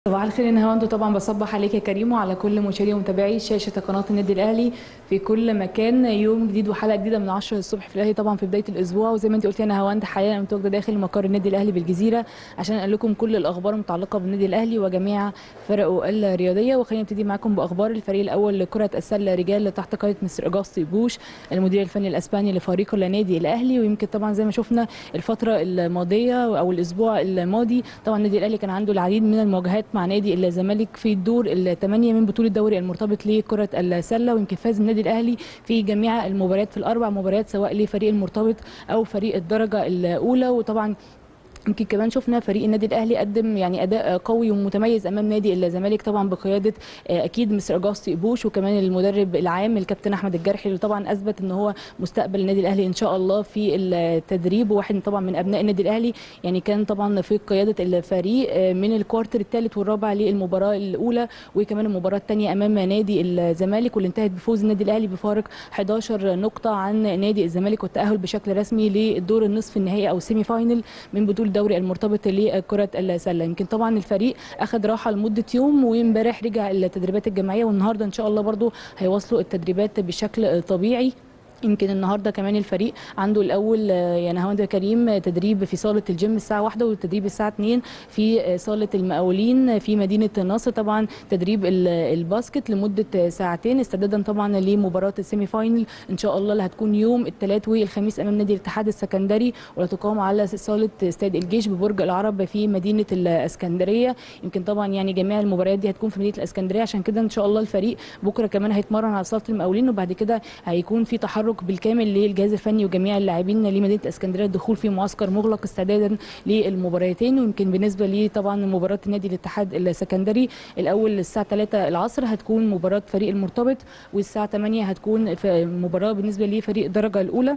صباح الخير يا نهاوند طبعا بصبح عليك يا كريم وعلى كل مشاهدي ومتابعي شاشه قناه النادي الاهلي في كل مكان يوم جديد وحلقه جديده من 10 الصبح في الاهلي طبعا في بدايه الاسبوع وزي ما انت قلتي يا نهاوند حاليا انا متواجده داخل مقر النادي الاهلي بالجزيره عشان اقول لكم كل الاخبار المتعلقه بالنادي الاهلي وجميع فرقه الرياضيه وخلينا نبتدي معاكم باخبار الفريق الاول لكره السله رجال تحت قياده مستر اجاستي بوش المدير الفني الاسباني لفريق النادي الاهلي ويمكن طبعا زي ما شفنا الفتره الماضيه او الاسبوع الماضي طبعا النادي الاهلي كان عنده العديد من المواجهات مع نادي الزمالك في الدور الثمانيه من بطوله الدوري المرتبط لكره السله ويمكن فاز النادي الاهلي في جميع المباريات في الاربع مباريات سواء لفريق المرتبط او فريق الدرجه الاولى وطبعا يمكن كمان شفنا فريق النادي الاهلي قدم يعني اداء قوي ومتميز امام نادي الزمالك طبعا بقياده اكيد مستر اجاستي بوش وكمان المدرب العام الكابتن احمد الجرحي اللي طبعا اثبت ان هو مستقبل النادي الاهلي ان شاء الله في التدريب وواحد طبعا من ابناء النادي الاهلي يعني كان طبعا في قياده الفريق من الكوارتر الثالث والرابع للمباراه الاولى وكمان المباراه الثانيه امام نادي الزمالك واللي انتهت بفوز النادي الاهلي بفارق 11 نقطه عن نادي الزمالك والتاهل بشكل رسمي للدور النصف النهائي او سيمي فاينل من بطوله الدوري المرتبط لكره السله يمكن طبعا الفريق اخذ راحه لمده يوم وامبارح رجع التدريبات الجماعيه والنهارده ان شاء الله برضو هيواصلوا التدريبات بشكل طبيعي يمكن النهارده كمان الفريق عنده الاول يعني هوند كريم تدريب في صاله الجيم الساعه 1 والتدريب الساعه 2 في صاله المقاولين في مدينه النصر طبعا تدريب الباسكت لمده ساعتين استعدادا طبعا لمباراه السيمي فاينل ان شاء الله اللي هتكون يوم الثلاث والخميس امام نادي الاتحاد السكندري وتقام على صاله استاد الجيش ببرج العرب في مدينه الاسكندريه يمكن طبعا يعني جميع المباريات دي هتكون في مدينه الاسكندريه عشان كده ان شاء الله الفريق بكره كمان هيتمرن على صاله المقاولين وبعد كده هيكون في تحرك التحرك بالكامل للجهاز الفني وجميع اللاعبين لمدينه اسكندريه الدخول في معسكر مغلق استعدادا للمباراتين ويمكن بالنسبه لي طبعا مباراه نادي الاتحاد السكندري الاول الساعه 3 العصر هتكون مباراه فريق المرتبط والساعه 8 هتكون في مباراه بالنسبه لفريق الدرجه الاولى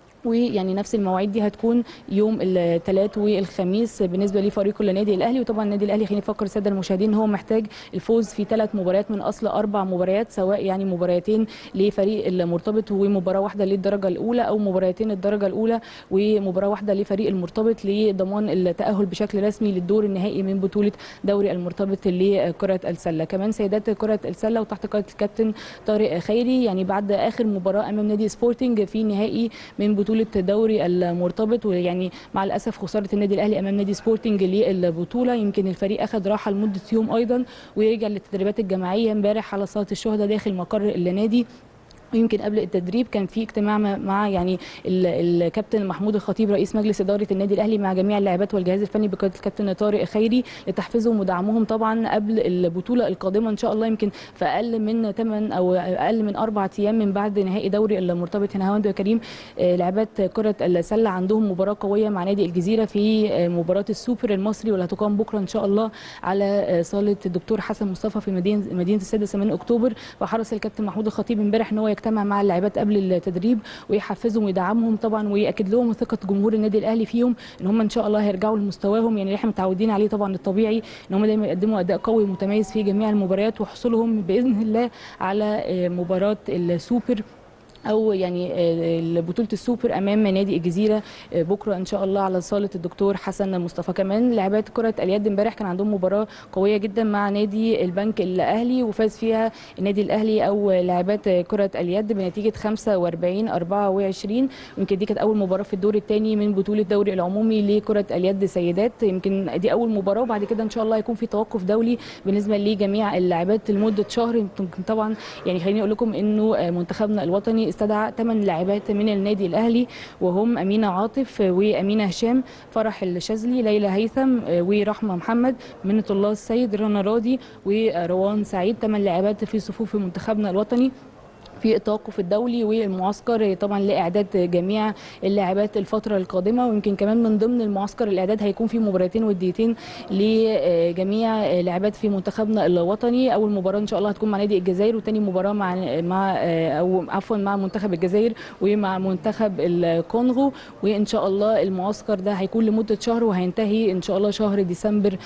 ويعني نفس المواعيد دي هتكون يوم الثلاث والخميس بالنسبه لفريق النادي الاهلي وطبعا النادي الاهلي خلينا نفكر الساده المشاهدين ان هو محتاج الفوز في ثلاث مباريات من اصل اربع مباريات سواء يعني مباراتين لفريق المرتبط ومباراه واحده للدرجه الاولى او مباراتين الدرجه الاولى ومباراه واحده لفريق المرتبط لضمان التاهل بشكل رسمي للدور النهائي من بطوله دوري المرتبط لكره السله كمان سيدات كره السله وتحت قياده الكابتن طارق خيري يعني بعد اخر مباراه امام نادي سبورتنج في نهائي من بطوله بطوله دوري المرتبط ويعني مع الاسف خساره النادي الاهلي امام نادي سبورتنج للبطوله يمكن الفريق اخذ راحه لمده يوم ايضا ورجع للتدريبات الجماعيه امبارح على صاله الشهداء داخل مقر النادي ويمكن قبل التدريب كان في اجتماع مع يعني الكابتن محمود الخطيب رئيس مجلس اداره النادي الاهلي مع جميع اللاعبات والجهاز الفني بقياده الكابتن طارق خيري لتحفيزهم ودعمهم طبعا قبل البطوله القادمه ان شاء الله يمكن في اقل من 8 او اقل من اربع ايام من بعد نهائي دوري المرتبط هنا هوند كريم لاعبات كره السله عندهم مباراه قويه مع نادي الجزيره في مباراه السوبر المصري واللي هتقام بكره ان شاء الله على صاله الدكتور حسن مصطفى في مدينه مدينه السادس من اكتوبر وحرص الكابتن محمود الخطيب امبارح ان هو يجتمع مع اللاعبات قبل التدريب ويحفزهم ويدعمهم طبعا وياكد لهم ثقه جمهور النادي الاهلي فيهم ان هم ان شاء الله هيرجعوا لمستواهم يعني اللي احنا متعودين عليه طبعا الطبيعي ان هم دايما يقدموا اداء قوي ومتميز في جميع المباريات وحصولهم باذن الله على مباراه السوبر او يعني بطوله السوبر امام نادي الجزيره بكره ان شاء الله على صاله الدكتور حسن مصطفى كمان لاعبات كره اليد امبارح كان عندهم مباراه قويه جدا مع نادي البنك الاهلي وفاز فيها النادي الاهلي او لاعبات كره اليد بنتيجه 45 24 يمكن دي كانت اول مباراه في الدور الثاني من بطوله الدوري العمومي لكره اليد سيدات يمكن دي اول مباراه وبعد كده ان شاء الله هيكون في توقف دولي بالنسبه لجميع اللاعبات لمده شهر يمكن طبعا يعني خليني اقول لكم انه منتخبنا الوطني استدعى ثمان لاعبات من النادي الاهلي وهم امينه عاطف وامينه هشام فرح الشاذلي ليلى هيثم ورحمه محمد منة الله السيد رنا راضي وروان سعيد ثمان لاعبات في صفوف منتخبنا الوطني في التوقف الدولي والمعسكر طبعا لاعداد جميع اللاعبات الفتره القادمه ويمكن كمان من ضمن المعسكر الاعداد هيكون في مباراتين وديتين لجميع لاعبات في منتخبنا الوطني اول مباراه ان شاء الله هتكون مع نادي الجزائر وثاني مباراه مع مع او عفوا مع منتخب الجزائر ومع منتخب الكونغو وان شاء الله المعسكر ده هيكون لمده شهر وهينتهي ان شاء الله شهر ديسمبر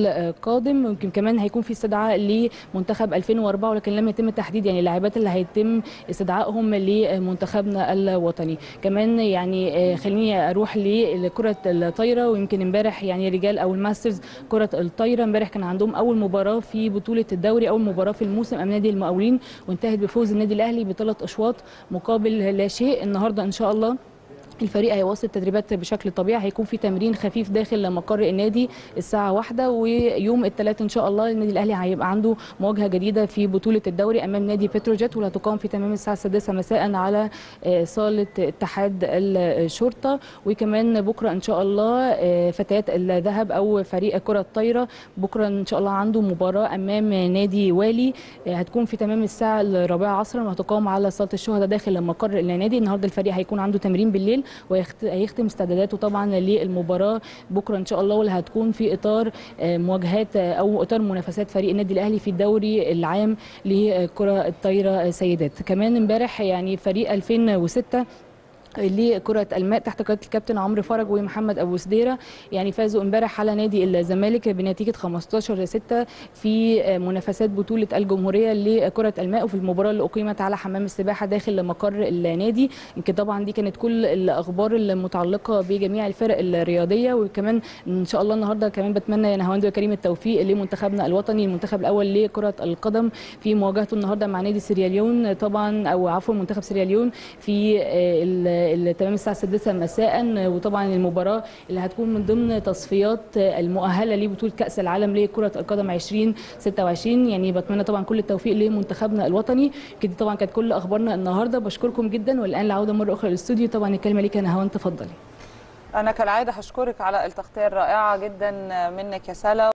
القادم يمكن كمان هيكون في استدعاء لمنتخب 2004 ولكن لم يتم التحديد يعني اللاعبات اللي هيتم يتم استدعائهم لمنتخبنا الوطني كمان يعني خليني اروح لكره الطايره ويمكن امبارح يعني رجال او الماسترز كره الطايره امبارح كان عندهم اول مباراه في بطوله الدوري اول مباراه في الموسم امام نادي المقاولين وانتهت بفوز النادي الاهلي بثلاث اشواط مقابل لا شيء النهارده ان شاء الله الفريق هيواصل التدريبات بشكل طبيعي هيكون في تمرين خفيف داخل مقر النادي الساعه واحدة ويوم الثلاث ان شاء الله النادي الاهلي هيبقى عنده مواجهه جديده في بطوله الدوري امام نادي بتروجيت واللي هتقام في تمام الساعه السادسة مساء على صاله اتحاد الشرطه وكمان بكره ان شاء الله فتيات الذهب او فريق كره الطايره بكره ان شاء الله عنده مباراه امام نادي والي هتكون في تمام الساعه الرابعه عصرا وهتقام على صاله الشهداء داخل مقر النادي النهارده الفريق هيكون عنده تمرين بالليل وهيختم استعداداته طبعا للمباراه بكره ان شاء الله واللي هتكون في اطار مواجهات او اطار منافسات فريق النادي الاهلي في الدوري العام لكره الطايره سيدات كمان امبارح يعني فريق 2006 لكرة الماء تحت قيادة الكابتن عمرو فرج ومحمد أبو سديرة يعني فازوا امبارح على نادي الزمالك بنتيجة 15 6 في منافسات بطولة الجمهورية لكرة الماء وفي المباراة اللي أقيمت على حمام السباحة داخل مقر النادي يمكن طبعا دي كانت كل الأخبار المتعلقة بجميع الفرق الرياضية وكمان إن شاء الله النهاردة كمان بتمنى يا نهاوند وكريم التوفيق لمنتخبنا الوطني المنتخب الأول لكرة القدم في مواجهته النهاردة مع نادي سيراليون طبعا أو عفوا منتخب سيراليون في تمام الساعه 6 مساء وطبعا المباراه اللي هتكون من ضمن تصفيات المؤهله لبطوله كاس العالم لكره القدم 2026 يعني بتمنى طبعا كل التوفيق لمنتخبنا الوطني كده طبعا كانت كل اخبارنا النهارده بشكركم جدا والان العوده مره اخرى للاستوديو طبعا الكلمه ليك انا هوان تفضلي انا كالعاده هشكرك على التغطيه الرائعه جدا منك يا سلا